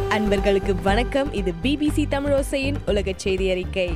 அன்பர்களுக்கு வணக்கம் இது பிபிசி தமிழோசையின் உலக செய்தி அறிக்கை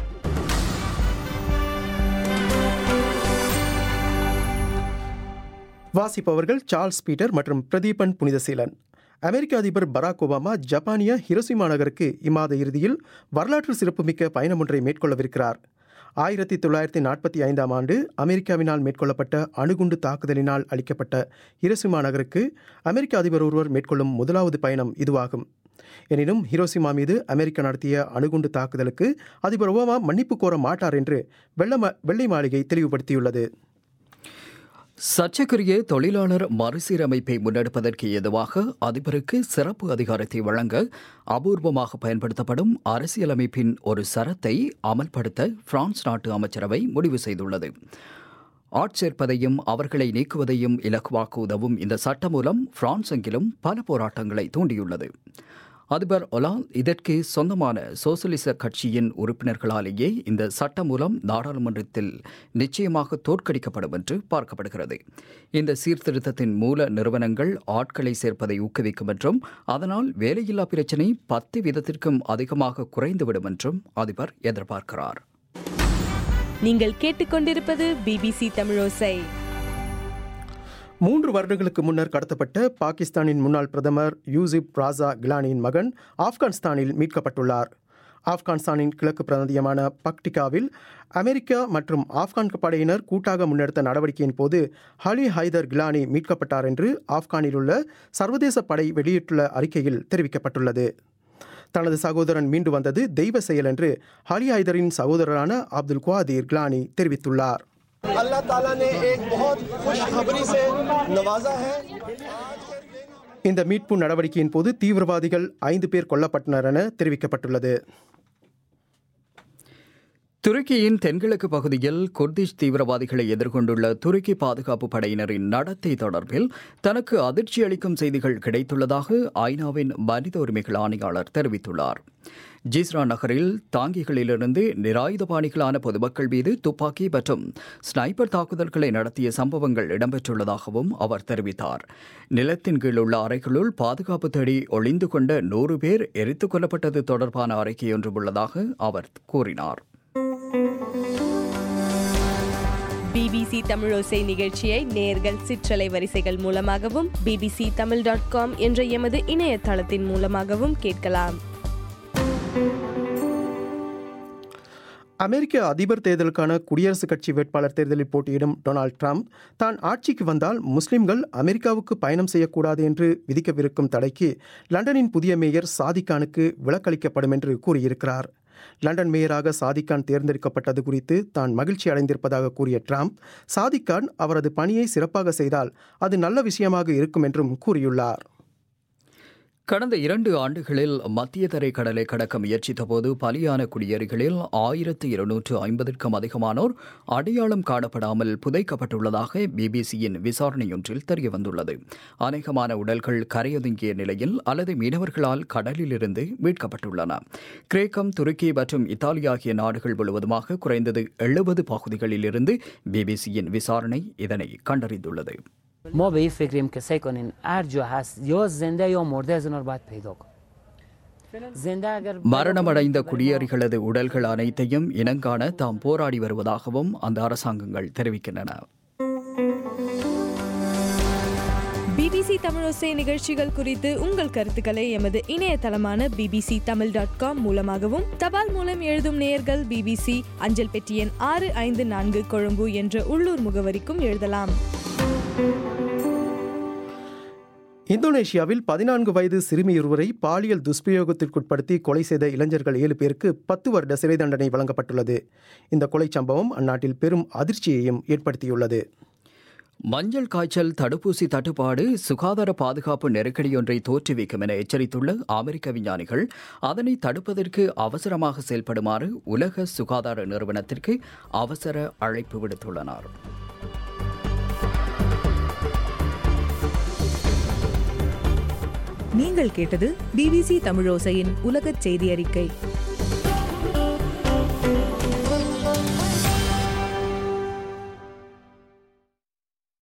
வாசிப்பவர்கள் சார்ல்ஸ் பீட்டர் மற்றும் பிரதீபன் புனிதசீலன் அமெரிக்க அதிபர் பராக் ஒபாமா ஜப்பானிய ஹிரோசிமா நகருக்கு இம்மாத இறுதியில் வரலாற்று சிறப்புமிக்க பயணம் ஒன்றை மேற்கொள்ளவிருக்கிறார் ஆயிரத்தி தொள்ளாயிரத்தி நாற்பத்தி ஐந்தாம் ஆண்டு அமெரிக்காவினால் மேற்கொள்ளப்பட்ட அணுகுண்டு தாக்குதலினால் அளிக்கப்பட்ட ஹிரோசிமா நகருக்கு அமெரிக்க அதிபர் ஒருவர் மேற்கொள்ளும் முதலாவது பயணம் இதுவாகும் எனினும் ஹிரோசிமா மீது அமெரிக்கா நடத்திய அணுகுண்டு தாக்குதலுக்கு அதிபர் ஒபாமா மன்னிப்பு கோர மாட்டார் என்று வெள்ள மா- வெள்ளை மாளிகை தெளிவுபடுத்தியுள்ளது சர்ச்சைக்குரிய தொழிலாளர் மறுசீரமைப்பை முன்னெடுப்பதற்கு ஏதுவாக அதிபருக்கு சிறப்பு அதிகாரத்தை வழங்க அபூர்வமாக பயன்படுத்தப்படும் அரசியலமைப்பின் ஒரு சரத்தை அமல்படுத்த பிரான்ஸ் நாட்டு அமைச்சரவை முடிவு செய்துள்ளது ஆட்சேர்ப்பதையும் அவர்களை நீக்குவதையும் இலக்குவாக்க உதவும் இந்த சட்டம் மூலம் பிரான்ஸ் எங்கிலும் பல போராட்டங்களை தூண்டியுள்ளது அதிபர் ஒலால் இதற்கு சொந்தமான சோசலிச கட்சியின் உறுப்பினர்களாலேயே இந்த சட்டம் மூலம் நாடாளுமன்றத்தில் நிச்சயமாக தோற்கடிக்கப்படும் என்று பார்க்கப்படுகிறது இந்த சீர்திருத்தத்தின் மூல நிறுவனங்கள் ஆட்களை சேர்ப்பதை ஊக்குவிக்கும் என்றும் அதனால் வேலையில்லா பிரச்சினை பத்து வீதத்திற்கும் அதிகமாக குறைந்துவிடும் என்றும் அதிபர் எதிர்பார்க்கிறார் நீங்கள் கேட்டுக்கொண்டிருப்பது பிபிசி தமிழோசை மூன்று வருடங்களுக்கு முன்னர் கடத்தப்பட்ட பாகிஸ்தானின் முன்னாள் பிரதமர் யூசிப் ராசா கிலானியின் மகன் ஆப்கானிஸ்தானில் மீட்கப்பட்டுள்ளார் ஆப்கானிஸ்தானின் கிழக்கு பிராந்தியமான பக்டிகாவில் அமெரிக்கா மற்றும் ஆப்கான் படையினர் கூட்டாக முன்னெடுத்த நடவடிக்கையின் போது ஹலி ஹைதர் கிலானி மீட்கப்பட்டார் என்று ஆப்கானில் உள்ள சர்வதேச படை வெளியிட்டுள்ள அறிக்கையில் தெரிவிக்கப்பட்டுள்ளது தனது சகோதரன் மீண்டு வந்தது தெய்வ செயல் என்று ஹலி ஹைதரின் சகோதரரான அப்துல் குவாதீர் கிலானி தெரிவித்துள்ளார் अल्लाह ताला ने एक बहुत खुशखबरी से नवाजा है இந்த மீட்பு நடவடிக்கையின் போது தீவிரவாதிகள் ஐந்து பேர் கொல்லப்பட்டனர் என தெரிவிக்கப்பட்டுள்ளது துருக்கியின் தென்கிழக்கு பகுதியில் குர்திஷ் தீவிரவாதிகளை எதிர்கொண்டுள்ள துருக்கி பாதுகாப்பு படையினரின் நடத்தை தொடர்பில் தனக்கு அதிர்ச்சி அளிக்கும் செய்திகள் கிடைத்துள்ளதாக ஐநாவின் மனித உரிமைகள் ஆணையாளர் தெரிவித்துள்ளார் ஜிஸ்ரா நகரில் தாங்கிகளிலிருந்து நிராயுதபாணிகளான பொதுமக்கள் மீது துப்பாக்கி மற்றும் ஸ்னைப்பர் தாக்குதல்களை நடத்திய சம்பவங்கள் இடம்பெற்றுள்ளதாகவும் அவர் தெரிவித்தார் நிலத்தின் கீழ் உள்ள அறைகளுள் பாதுகாப்பு தேடி ஒளிந்து கொண்ட நூறு பேர் எரித்துக் கொல்லப்பட்டது தொடர்பான அறிக்கை ஒன்றும் உள்ளதாக அவர் கூறினார் பிபிசி தமிழோசை நிகழ்ச்சியை நேர்கள் சிற்றலை வரிசைகள் மூலமாகவும் பிபிசி தமிழ் டாட் காம் என்ற எமது இணையதளத்தின் மூலமாகவும் கேட்கலாம் அமெரிக்க அதிபர் தேர்தலுக்கான குடியரசுக் கட்சி வேட்பாளர் தேர்தலில் போட்டியிடும் டொனால்ட் ட்ரம்ப் தான் ஆட்சிக்கு வந்தால் முஸ்லிம்கள் அமெரிக்காவுக்கு பயணம் செய்யக்கூடாது என்று விதிக்கவிருக்கும் தடைக்கு லண்டனின் புதிய மேயர் சாதிக்கானுக்கு விலக்களிக்கப்படும் என்று கூறியிருக்கிறார் லண்டன் மேயராக சாதிக்கான் தேர்ந்தெடுக்கப்பட்டது குறித்து தான் மகிழ்ச்சி அடைந்திருப்பதாக கூறிய ட்ரம்ப் சாதிக்கான் அவரது பணியை சிறப்பாக செய்தால் அது நல்ல விஷயமாக இருக்கும் என்றும் கூறியுள்ளார் கடந்த இரண்டு ஆண்டுகளில் மத்திய தரை கடலை கடக்க முயற்சித்தபோது பலியான குடியேறிகளில் ஆயிரத்து இருநூற்று ஐம்பதற்கும் அதிகமானோர் அடையாளம் காணப்படாமல் புதைக்கப்பட்டுள்ளதாக பிபிசியின் விசாரணையொன்றில் தெரியவந்துள்ளது அநேகமான உடல்கள் கரையொதுங்கிய நிலையில் அல்லது மீனவர்களால் கடலிலிருந்து மீட்கப்பட்டுள்ளன கிரேக்கம் துருக்கி மற்றும் இத்தாலி ஆகிய நாடுகள் முழுவதுமாக குறைந்தது எழுபது பகுதிகளில் இருந்து பிபிசியின் விசாரணை இதனை கண்டறிந்துள்ளது ما به این فکریم که سعی کنین هر جا هست یا زنده یا مرده از اونا رو باید پیدا کن زنده اگر மரணமடைந்த குடியேறிகளது உடல்கள் அனைத்தையும் இனங்காண தாம் போராடி வருவதாகவும் அந்த அரசாங்கங்கள் தெரிவிக்கின்றன பிபிசி தமிழோசை நிகழ்ச்சிகள் குறித்து உங்கள் கருத்துக்களை எமது இணையதளமான பிபிசி தமிழ் டாட் காம் மூலமாகவும் தபால் மூலம் எழுதும் நேயர்கள் பிபிசி அஞ்சல் பெட்டி எண் ஆறு ஐந்து நான்கு கொழும்பு என்ற உள்ளூர் முகவரிக்கும் எழுதலாம் இந்தோனேஷியாவில் பதினான்கு வயது சிறுமியொருவரை பாலியல் துஷ்பிரயோகத்திற்குட்படுத்தி கொலை செய்த இளைஞர்கள் ஏழு பேருக்கு பத்து வருட சிறை தண்டனை வழங்கப்பட்டுள்ளது இந்த கொலை சம்பவம் அந்நாட்டில் பெரும் அதிர்ச்சியையும் ஏற்படுத்தியுள்ளது மஞ்சள் காய்ச்சல் தடுப்பூசி தட்டுப்பாடு சுகாதார பாதுகாப்பு நெருக்கடியொன்றை தோற்றுவிக்கும் என எச்சரித்துள்ள அமெரிக்க விஞ்ஞானிகள் அதனை தடுப்பதற்கு அவசரமாக செயல்படுமாறு உலக சுகாதார நிறுவனத்திற்கு அவசர அழைப்பு விடுத்துள்ளனர் நீங்கள் கேட்டது பிபிசி தமிழோசையின் உலகச் செய்தி அறிக்கை